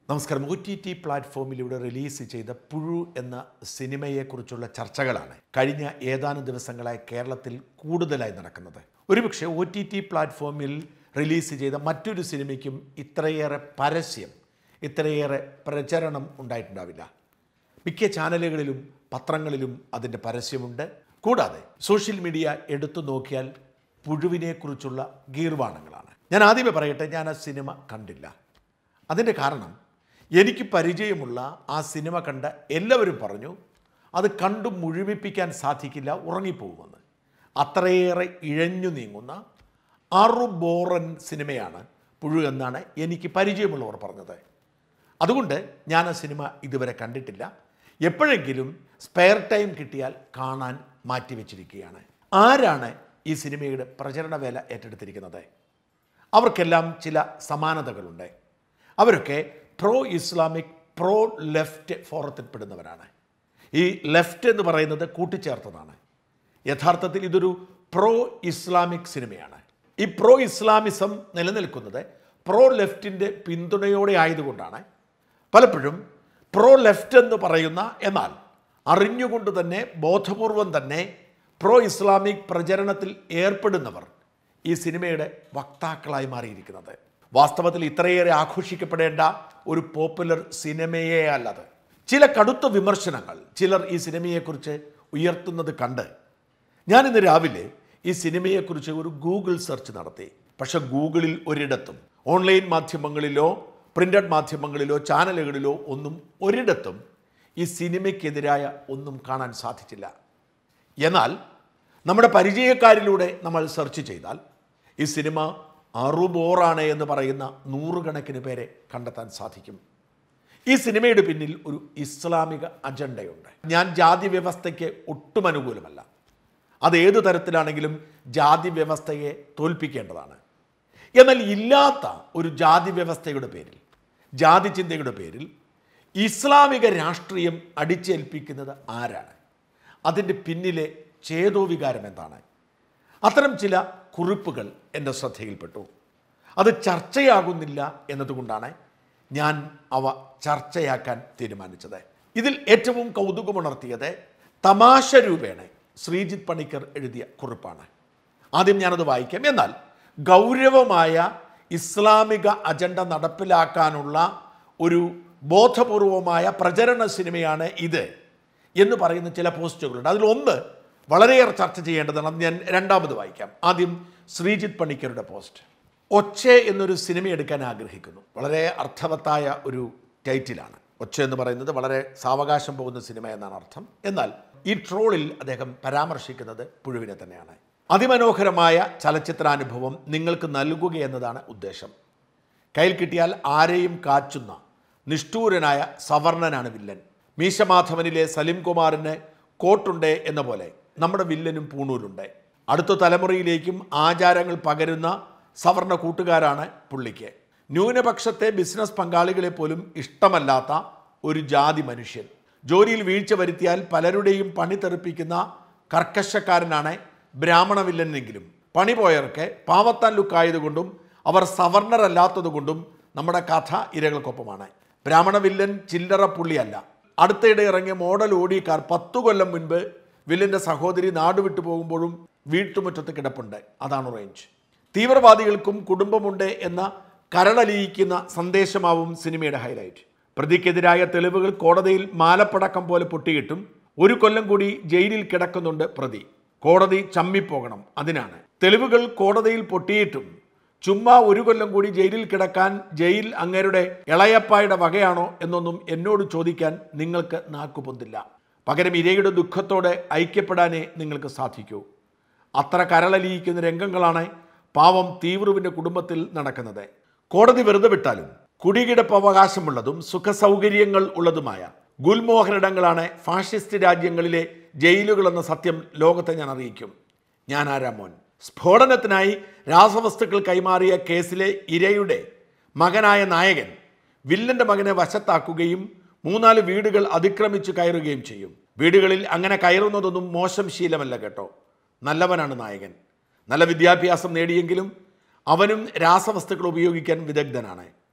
നമസ്കാരം O T T പ്ലാറ്റ്ഫോമിലൂടെ release ചെയ്ത പുഴു എന്ന സിനിമയെക്കുറിച്ചുള്ള ചർച്ചകളാണ് കഴിഞ്ഞ ഏതാനും ദിവസങ്ങളായി കേരളത്തിൽ കൂടുതലായി നടക്കുന്നത് ഒരുപക്ഷെ ഒ ടി ടി പ്ലാറ്റ്ഫോമിൽ റിലീസ് ചെയ്ത മറ്റൊരു സിനിമയ്ക്കും ഇത്രയേറെ പരസ്യം ഇത്രയേറെ പ്രചരണം ഉണ്ടായിട്ടുണ്ടാവില്ല മിക്ക ചാനലുകളിലും പത്രങ്ങളിലും അതിൻ്റെ പരസ്യമുണ്ട് കൂടാതെ സോഷ്യൽ മീഡിയ എടുത്തു നോക്കിയാൽ പുഴുവിനെക്കുറിച്ചുള്ള ഗീർവാണങ്ങളാണ് ഞാൻ ആദ്യമേ പറയട്ടെ ഞാൻ ആ സിനിമ കണ്ടില്ല അതിൻ്റെ കാരണം എനിക്ക് പരിചയമുള്ള ആ സിനിമ കണ്ട എല്ലാവരും പറഞ്ഞു അത് കണ്ടു മുഴുമിപ്പിക്കാൻ സാധിക്കില്ല ഉറങ്ങിപ്പോകുമെന്ന് അത്രയേറെ ഇഴഞ്ഞു നീങ്ങുന്ന അറുബോറൻ സിനിമയാണ് പുഴു എന്നാണ് എനിക്ക് പരിചയമുള്ളവർ പറഞ്ഞത് അതുകൊണ്ട് ഞാൻ ആ സിനിമ ഇതുവരെ കണ്ടിട്ടില്ല എപ്പോഴെങ്കിലും സ്പെയർ ടൈം കിട്ടിയാൽ കാണാൻ മാറ്റിവെച്ചിരിക്കുകയാണ് ആരാണ് ഈ സിനിമയുടെ പ്രചരണ വേല ഏറ്റെടുത്തിരിക്കുന്നത് അവർക്കെല്ലാം ചില സമാനതകളുണ്ട് അവരൊക്കെ പ്രോ ഇസ്ലാമിക് പ്രോ ലെഫ്റ്റ് ഫോറത്തിൽപ്പെടുന്നവരാണ് ഈ ലെഫ്റ്റ് എന്ന് പറയുന്നത് കൂട്ടിച്ചേർത്തതാണ് യഥാർത്ഥത്തിൽ ഇതൊരു പ്രോ ഇസ്ലാമിക് സിനിമയാണ് ഈ പ്രോ ഇസ്ലാമിസം നിലനിൽക്കുന്നത് പ്രോ ലെഫ്റ്റിൻ്റെ പിന്തുണയോടെ ആയതുകൊണ്ടാണ് പലപ്പോഴും പ്രോ ലെഫ്റ്റ് എന്ന് പറയുന്ന എന്നാൽ അറിഞ്ഞുകൊണ്ട് തന്നെ ബോധപൂർവം തന്നെ പ്രോ ഇസ്ലാമിക് പ്രചരണത്തിൽ ഏർപ്പെടുന്നവർ ഈ സിനിമയുടെ വക്താക്കളായി മാറിയിരിക്കുന്നത് വാസ്തവത്തിൽ ഇത്രയേറെ ആഘോഷിക്കപ്പെടേണ്ട ഒരു പോപ്പുലർ സിനിമയേ അല്ലത് ചില കടുത്ത വിമർശനങ്ങൾ ചിലർ ഈ സിനിമയെക്കുറിച്ച് ഉയർത്തുന്നത് കണ്ട് ഞാൻ ഇന്ന് രാവിലെ ഈ സിനിമയെക്കുറിച്ച് ഒരു ഗൂഗിൾ സെർച്ച് നടത്തി പക്ഷെ ഗൂഗിളിൽ ഒരിടത്തും ഓൺലൈൻ മാധ്യമങ്ങളിലോ പ്രിന്റഡ് മാധ്യമങ്ങളിലോ ചാനലുകളിലോ ഒന്നും ഒരിടത്തും ഈ സിനിമയ്ക്കെതിരായ ഒന്നും കാണാൻ സാധിച്ചില്ല എന്നാൽ നമ്മുടെ പരിചയക്കാരിലൂടെ നമ്മൾ സെർച്ച് ചെയ്താൽ ഈ സിനിമ അറുബോറാണ് എന്ന് പറയുന്ന നൂറുകണക്കിന് പേരെ കണ്ടെത്താൻ സാധിക്കും ഈ സിനിമയുടെ പിന്നിൽ ഒരു ഇസ്ലാമിക അജണ്ടയുണ്ട് ഞാൻ ജാതി വ്യവസ്ഥയ്ക്ക് ഒട്ടും അനുകൂലമല്ല അത് ഏത് തരത്തിലാണെങ്കിലും ജാതി വ്യവസ്ഥയെ തോൽപ്പിക്കേണ്ടതാണ് എന്നാൽ ഇല്ലാത്ത ഒരു ജാതി വ്യവസ്ഥയുടെ പേരിൽ ജാതി ചിന്തയുടെ പേരിൽ ഇസ്ലാമിക രാഷ്ട്രീയം അടിച്ചേൽപ്പിക്കുന്നത് ആരാണ് അതിൻ്റെ പിന്നിലെ ചേതോവികാരം എന്താണ് അത്തരം ചില കുറിപ്പുകൾ എൻ്റെ ശ്രദ്ധയിൽപ്പെട്ടു അത് ചർച്ചയാകുന്നില്ല എന്നതുകൊണ്ടാണ് ഞാൻ അവ ചർച്ചയാക്കാൻ തീരുമാനിച്ചത് ഇതിൽ ഏറ്റവും കൗതുകമുണർത്തിയത് തമാശ രൂപേണ ശ്രീജിത്ത് പണിക്കർ എഴുതിയ കുറിപ്പാണ് ആദ്യം ഞാനത് വായിക്കാം എന്നാൽ ഗൗരവമായ ഇസ്ലാമിക അജണ്ട നടപ്പിലാക്കാനുള്ള ഒരു ബോധപൂർവമായ പ്രചരണ സിനിമയാണ് ഇത് എന്ന് പറയുന്ന ചില പോസ്റ്റുകളുണ്ട് അതിലൊന്ന് വളരെയേറെ ചർച്ച ചെയ്യേണ്ടതാണ് അത് ഞാൻ രണ്ടാമത് വായിക്കാം ആദ്യം ശ്രീജിത്ത് പണിക്കരുടെ പോസ്റ്റ് ഒച്ച എന്നൊരു സിനിമ എടുക്കാൻ ആഗ്രഹിക്കുന്നു വളരെ അർത്ഥവത്തായ ഒരു ടൈറ്റിലാണ് ഒച്ച എന്ന് പറയുന്നത് വളരെ സാവകാശം പോകുന്ന സിനിമ എന്നാണ് അർത്ഥം എന്നാൽ ഈ ട്രോളിൽ അദ്ദേഹം പരാമർശിക്കുന്നത് പുഴുവിനെ തന്നെയാണ് അതിമനോഹരമായ ചലച്ചിത്രാനുഭവം നിങ്ങൾക്ക് നൽകുക എന്നതാണ് ഉദ്ദേശം കയ്യിൽ കിട്ടിയാൽ ആരെയും കാച്ചുന്ന നിഷ്ഠൂരനായ സവർണനാണ് വില്ലൻ മീശമാധവനിലെ സലിം കുമാറിന് കോട്ടുണ്ടേ എന്ന പോലെ നമ്മുടെ വില്ലനും പൂണൂലുണ്ട് അടുത്ത തലമുറയിലേക്കും ആചാരങ്ങൾ പകരുന്ന സവർണ കൂട്ടുകാരാണ് പുള്ളിക്ക് ന്യൂനപക്ഷത്തെ ബിസിനസ് പങ്കാളികളെ പോലും ഇഷ്ടമല്ലാത്ത ഒരു ജാതി മനുഷ്യൻ ജോലിയിൽ വീഴ്ച വരുത്തിയാൽ പലരുടെയും പണി തെറിപ്പിക്കുന്ന കർക്കശക്കാരനാണ് ബ്രാഹ്മണ വില്ലനെങ്കിലും പണി പോയവർക്ക് പാവത്താൻ ലുക്കായതുകൊണ്ടും അവർ സവർണരല്ലാത്തതുകൊണ്ടും നമ്മുടെ കഥ ഇരകൾക്കൊപ്പമാണ് ബ്രാഹ്മണ വില്ലൻ ചില്ലറ പുള്ളിയല്ല അടുത്തിടെ ഇറങ്ങിയ മോഡൽ ഓടിക്കാർ പത്തു കൊല്ലം മുൻപ് വില്ലന്റെ സഹോദരി നാടുവിട്ടു പോകുമ്പോഴും വീട്ടുമുറ്റത്ത് കിടപ്പുണ്ട് അതാണ് റേഞ്ച് തീവ്രവാദികൾക്കും കുടുംബമുണ്ട് എന്ന കരളലിയിക്കുന്ന സന്ദേശമാവും സിനിമയുടെ ഹൈലൈറ്റ് പ്രതിക്കെതിരായ തെളിവുകൾ കോടതിയിൽ മാലപ്പടക്കം പോലെ പൊട്ടിയിട്ടും ഒരു കൊല്ലം കൂടി ജയിലിൽ കിടക്കുന്നുണ്ട് പ്രതി കോടതി ചമ്മിപ്പോകണം അതിനാണ് തെളിവുകൾ കോടതിയിൽ പൊട്ടിയിട്ടും ചുമ്മാ ഒരു കൊല്ലം കൂടി ജയിലിൽ കിടക്കാൻ ജയിൽ അങ്ങേരുടെ ഇളയപ്പായുടെ വകയാണോ എന്നൊന്നും എന്നോട് ചോദിക്കാൻ നിങ്ങൾക്ക് നാക്കുപൊന്തില്ല പകരം ഇരയുടെ ദുഃഖത്തോടെ ഐക്യപ്പെടാനേ നിങ്ങൾക്ക് സാധിക്കൂ അത്ര കരളലിയിക്കുന്ന രംഗങ്ങളാണ് പാവം തീവ്രുവിൻ്റെ കുടുംബത്തിൽ നടക്കുന്നത് കോടതി വെറുതെ വിട്ടാലും കുടികിടപ്പ് അവകാശമുള്ളതും സുഖസൗകര്യങ്ങൾ ഉള്ളതുമായ ഗുൽമോഹനിടങ്ങളാണ് ഫാഷിസ്റ്റ് രാജ്യങ്ങളിലെ ജയിലുകൾ എന്ന സത്യം ലോകത്തെ ഞാൻ അറിയിക്കും ഞാൻ ആരാമോൻ സ്ഫോടനത്തിനായി രാസവസ്തുക്കൾ കൈമാറിയ കേസിലെ ഇരയുടെ മകനായ നായകൻ വില്ലന്റെ മകനെ വശത്താക്കുകയും മൂന്നാല് വീടുകൾ അതിക്രമിച്ചു കയറുകയും ചെയ്യും വീടുകളിൽ അങ്ങനെ കയറുന്നതൊന്നും മോശം ശീലമല്ല കേട്ടോ നല്ലവനാണ് നായകൻ നല്ല വിദ്യാഭ്യാസം നേടിയെങ്കിലും അവനും രാസവസ്തുക്കൾ ഉപയോഗിക്കാൻ വിദഗ്ധനാണ്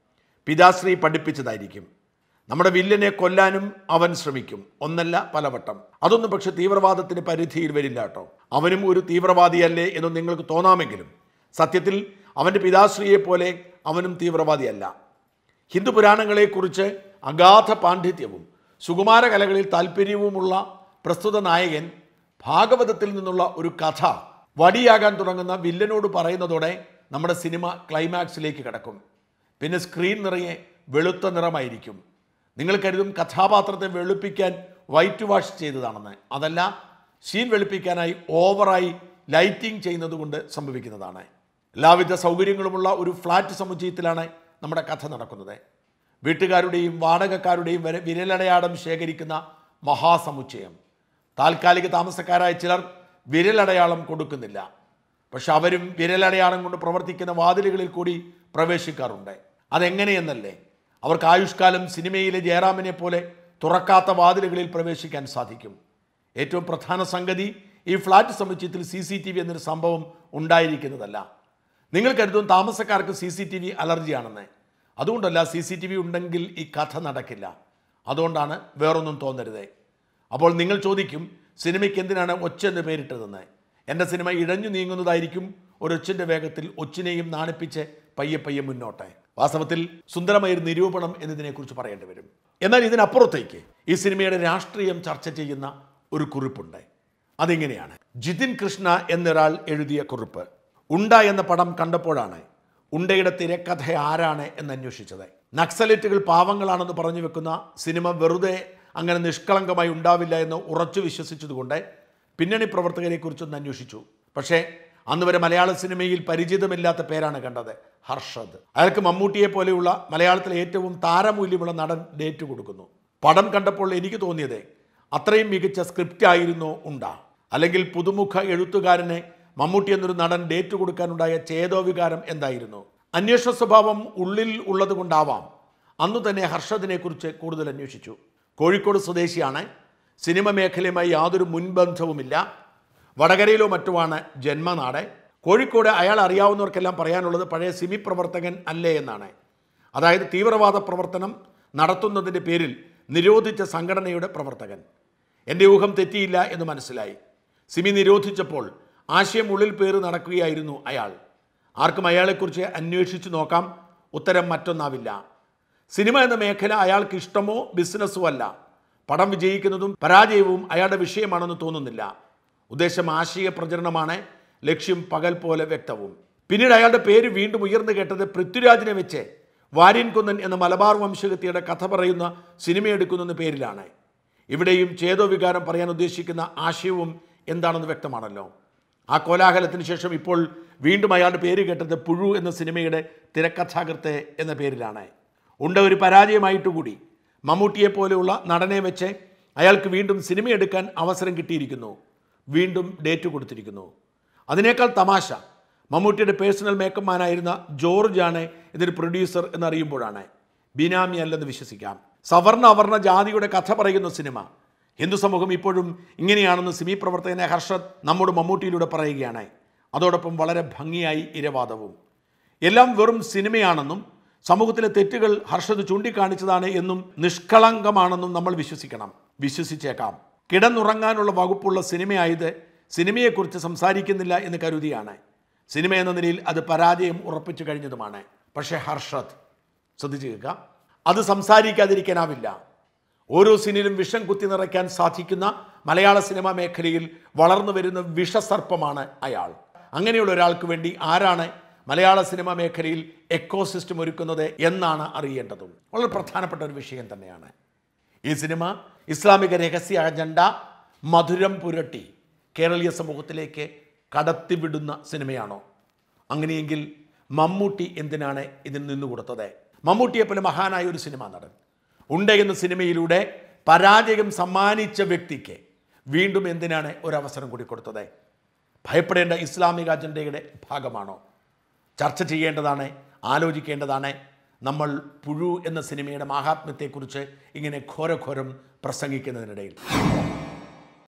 പിതാശ്രീ പഠിപ്പിച്ചതായിരിക്കും നമ്മുടെ വില്ലനെ കൊല്ലാനും അവൻ ശ്രമിക്കും ഒന്നല്ല പലവട്ടം അതൊന്നും പക്ഷെ തീവ്രവാദത്തിന് പരിധിയിൽ വരില്ല കേട്ടോ അവനും ഒരു തീവ്രവാദിയല്ലേ എന്ന് നിങ്ങൾക്ക് തോന്നാമെങ്കിലും സത്യത്തിൽ അവൻ്റെ പിതാശ്രീയെ പോലെ അവനും തീവ്രവാദിയല്ല ഹിന്ദു പുരാണങ്ങളെക്കുറിച്ച് അഗാധ പാണ്ഡിത്യവും സുകുമാര കലകളിൽ താല്പര്യവുമുള്ള പ്രസ്തുത നായകൻ ഭാഗവതത്തിൽ നിന്നുള്ള ഒരു കഥ വടിയാകാൻ തുടങ്ങുന്ന വില്ലനോട് പറയുന്നതോടെ നമ്മുടെ സിനിമ ക്ലൈമാക്സിലേക്ക് കിടക്കും പിന്നെ സ്ക്രീൻ നിറയെ വെളുത്ത നിറമായിരിക്കും നിങ്ങൾ കരുതും കഥാപാത്രത്തെ വെളുപ്പിക്കാൻ വൈറ്റ് വാഷ് ചെയ്തതാണെന്ന് അതല്ല സീൻ വെളുപ്പിക്കാനായി ഓവറായി ലൈറ്റിംഗ് ചെയ്യുന്നത് കൊണ്ട് സംഭവിക്കുന്നതാണ് എല്ലാവിധ സൗകര്യങ്ങളുമുള്ള ഒരു ഫ്ലാറ്റ് സമുച്ചയത്തിലാണ് നമ്മുടെ കഥ നടക്കുന്നത് വീട്ടുകാരുടെയും വാടകക്കാരുടെയും വരെ വിരലടയാളം ശേഖരിക്കുന്ന മഹാസമുച്ചയം താൽക്കാലിക താമസക്കാരായ ചിലർ വിരലടയാളം കൊടുക്കുന്നില്ല പക്ഷെ അവരും വിരലടയാളം കൊണ്ട് പ്രവർത്തിക്കുന്ന വാതിലുകളിൽ കൂടി പ്രവേശിക്കാറുണ്ട് അതെങ്ങനെയെന്നല്ലേ അവർക്ക് ആയുഷ്കാലം സിനിമയിലെ ജയറാമിനെ പോലെ തുറക്കാത്ത വാതിലുകളിൽ പ്രവേശിക്കാൻ സാധിക്കും ഏറ്റവും പ്രധാന സംഗതി ഈ ഫ്ലാറ്റ് സമുച്ചയത്തിൽ സി സി ടി വി എന്നൊരു സംഭവം ഉണ്ടായിരിക്കുന്നതല്ല നിങ്ങൾ കരുതും താമസക്കാർക്ക് സി സി ടി വി അലർജിയാണെന്ന് അതുകൊണ്ടല്ല സി സി ടി വി ഉണ്ടെങ്കിൽ ഈ കഥ നടക്കില്ല അതുകൊണ്ടാണ് വേറൊന്നും തോന്നരുതേ അപ്പോൾ നിങ്ങൾ ചോദിക്കും സിനിമയ്ക്ക് എന്തിനാണ് ഒച്ച എന്ന് പേരിട്ടതെന്ന് എൻ്റെ സിനിമ ഇഴഞ്ഞു നീങ്ങുന്നതായിരിക്കും ഒരൊച്ചിൻ്റെ വേഗത്തിൽ ഒച്ചിനെയും നാണിപ്പിച്ച് പയ്യെ പയ്യെ മുന്നോട്ടെ വാസ്തവത്തിൽ സുന്ദരമായൊരു നിരൂപണം എന്നതിനെക്കുറിച്ച് പറയേണ്ടി വരും എന്നാൽ ഇതിനപ്പുറത്തേക്ക് ഈ സിനിമയുടെ രാഷ്ട്രീയം ചർച്ച ചെയ്യുന്ന ഒരു കുറിപ്പുണ്ട് അതിങ്ങനെയാണ് ജിതിൻ കൃഷ്ണ എന്നൊരാൾ എഴുതിയ കുറിപ്പ് ഉണ്ട എന്ന പടം കണ്ടപ്പോഴാണ് ഉണ്ടയുടെ തിരക്കഥ ആരാണ് എന്ന് അന്വേഷിച്ചത് നക്സലേറ്റുകൾ പാവങ്ങളാണെന്ന് പറഞ്ഞു വെക്കുന്ന സിനിമ വെറുതെ അങ്ങനെ നിഷ്കളങ്കമായി ഉണ്ടാവില്ല എന്ന് ഉറച്ചു വിശ്വസിച്ചതുകൊണ്ട് പിന്നണി പ്രവർത്തകരെക്കുറിച്ചൊന്ന് അന്വേഷിച്ചു പക്ഷേ അന്ന് വരെ മലയാള സിനിമയിൽ പരിചിതമില്ലാത്ത പേരാണ് കണ്ടത് ഹർഷദ് അയാൾക്ക് മമ്മൂട്ടിയെ പോലെയുള്ള മലയാളത്തിലെ ഏറ്റവും താരമൂല്യമുള്ള നടൻ ഡേറ്റ് കൊടുക്കുന്നു പടം കണ്ടപ്പോൾ എനിക്ക് തോന്നിയത് അത്രയും മികച്ച സ്ക്രിപ്റ്റ് ആയിരുന്നോ ഉണ്ടാ അല്ലെങ്കിൽ പുതുമുഖ എഴുത്തുകാരനെ മമ്മൂട്ടി എന്നൊരു നടൻ ഡേറ്റ് കൊടുക്കാനുണ്ടായ ചേതോവികാരം എന്തായിരുന്നു അന്വേഷണ സ്വഭാവം ഉള്ളിൽ ഉള്ളത് കൊണ്ടാവാം അന്നു തന്നെ ഹർഷദിനെ കുറിച്ച് കൂടുതൽ അന്വേഷിച്ചു കോഴിക്കോട് സ്വദേശിയാണ് സിനിമ മേഖലയുമായി യാതൊരു മുൻബന്ധവുമില്ല വടകരയിലോ മറ്റുമാണ് ജന്മനാട് കോഴിക്കോട് അയാൾ അറിയാവുന്നവർക്കെല്ലാം പറയാനുള്ളത് പഴയ സിമി പ്രവർത്തകൻ അല്ലേ എന്നാണ് അതായത് തീവ്രവാദ പ്രവർത്തനം നടത്തുന്നതിൻ്റെ പേരിൽ നിരോധിച്ച സംഘടനയുടെ പ്രവർത്തകൻ എൻ്റെ ഊഹം തെറ്റിയില്ല എന്ന് മനസ്സിലായി സിമി നിരോധിച്ചപ്പോൾ ആശയം ഉള്ളിൽ പേര് നടക്കുകയായിരുന്നു അയാൾ ആർക്കും അയാളെക്കുറിച്ച് അന്വേഷിച്ചു നോക്കാം ഉത്തരം മറ്റൊന്നാവില്ല സിനിമ എന്ന മേഖല അയാൾക്ക് ഇഷ്ടമോ ബിസിനസ്സോ അല്ല പടം വിജയിക്കുന്നതും പരാജയവും അയാളുടെ വിഷയമാണെന്ന് തോന്നുന്നില്ല ഉദ്ദേശം ആശയ പ്രചരണമാണ് ലക്ഷ്യം പകൽ പോലെ വ്യക്തവും പിന്നീട് അയാളുടെ പേര് വീണ്ടും ഉയർന്നു കേട്ടത് പൃഥ്വിരാജിനെ വെച്ച് വാര്യൻ കുന്നൻ എന്ന മലബാർ വംശഗതിയുടെ കഥ പറയുന്ന സിനിമയെടുക്കുന്ന പേരിലാണ് ഇവിടെയും ചേതോ വികാരം പറയാൻ ഉദ്ദേശിക്കുന്ന ആശയവും എന്താണെന്ന് വ്യക്തമാണല്ലോ ആ കോലാഹലത്തിന് ശേഷം ഇപ്പോൾ വീണ്ടും അയാളുടെ പേര് കേട്ടത് പുഴു എന്ന സിനിമയുടെ തിരക്കഥാകൃത്തെ എന്ന പേരിലാണ് ഉണ്ട ഒരു പരാജയമായിട്ട് കൂടി മമ്മൂട്ടിയെ പോലെയുള്ള നടനെ വെച്ച് അയാൾക്ക് വീണ്ടും സിനിമ എടുക്കാൻ അവസരം കിട്ടിയിരിക്കുന്നു വീണ്ടും ഡേറ്റ് കൊടുത്തിരിക്കുന്നു അതിനേക്കാൾ തമാശ മമ്മൂട്ടിയുടെ പേഴ്സണൽ മേക്കപ്പ് മാനായിരുന്ന ജോർജാണ് ഇതിന് പ്രൊഡ്യൂസർ എന്നറിയുമ്പോഴാണ് ബിനാമി അല്ലെന്ന് വിശ്വസിക്കാം സവർണ അവർണ ജാതിയുടെ കഥ പറയുന്ന സിനിമ ഹിന്ദു സമൂഹം ഇപ്പോഴും ഇങ്ങനെയാണെന്ന് സിമി പ്രവർത്തകനെ ഹർഷദ് നമ്മോട് മമ്മൂട്ടിയിലൂടെ പറയുകയാണ് അതോടൊപ്പം വളരെ ഭംഗിയായി ഇരവാദവും എല്ലാം വെറും സിനിമയാണെന്നും സമൂഹത്തിലെ തെറ്റുകൾ ഹർഷദ് ചൂണ്ടിക്കാണിച്ചതാണ് എന്നും നിഷ്കളങ്കമാണെന്നും നമ്മൾ വിശ്വസിക്കണം വിശ്വസിച്ചേക്കാം കിടന്നുറങ്ങാനുള്ള വകുപ്പുള്ള സിനിമയായത് സിനിമയെക്കുറിച്ച് സംസാരിക്കുന്നില്ല എന്ന് കരുതിയാണ് സിനിമ എന്ന നിലയിൽ അത് പരാജയം ഉറപ്പിച്ചു കഴിഞ്ഞതുമാണ് പക്ഷേ ഹർഷദ് ശ്രദ്ധിച്ചു കേൾക്കുക അത് സംസാരിക്കാതിരിക്കാനാവില്ല ഓരോ സിനിലും വിഷം കുത്തി നിറയ്ക്കാൻ സാധിക്കുന്ന മലയാള സിനിമാ മേഖലയിൽ വളർന്നു വരുന്ന വിഷസർപ്പമാണ് അയാൾ അങ്ങനെയുള്ള ഒരാൾക്ക് വേണ്ടി ആരാണ് മലയാള സിനിമാ മേഖലയിൽ എക്കോസിസ്റ്റം ഒരുക്കുന്നത് എന്നാണ് അറിയേണ്ടതും വളരെ പ്രധാനപ്പെട്ട ഒരു വിഷയം തന്നെയാണ് ഈ സിനിമ ഇസ്ലാമിക രഹസ്യ അജണ്ട മധുരം പുരട്ടി കേരളീയ സമൂഹത്തിലേക്ക് കടത്തിവിടുന്ന സിനിമയാണോ അങ്ങനെയെങ്കിൽ മമ്മൂട്ടി എന്തിനാണ് ഇതിന് നിന്ന് കൊടുത്തത് മമ്മൂട്ടിയെ പോലെ മഹാനായ ഒരു സിനിമാ നടൻ ഉണ്ട് എന്ന സിനിമയിലൂടെ പരാജയം സമ്മാനിച്ച വ്യക്തിക്ക് വീണ്ടും എന്തിനാണ് ഒരവസരം കൂടി കൊടുത്തത് ഭയപ്പെടേണ്ട ഇസ്ലാമിക അജണ്ടയുടെ ഭാഗമാണോ ചർച്ച ചെയ്യേണ്ടതാണ് ആലോചിക്കേണ്ടതാണ് നമ്മൾ പുഴു എന്ന സിനിമയുടെ മാഹാത്മ്യത്തെക്കുറിച്ച് ഇങ്ങനെ ഘോരഘോരം പ്രസംഗിക്കുന്നതിനിടയിൽ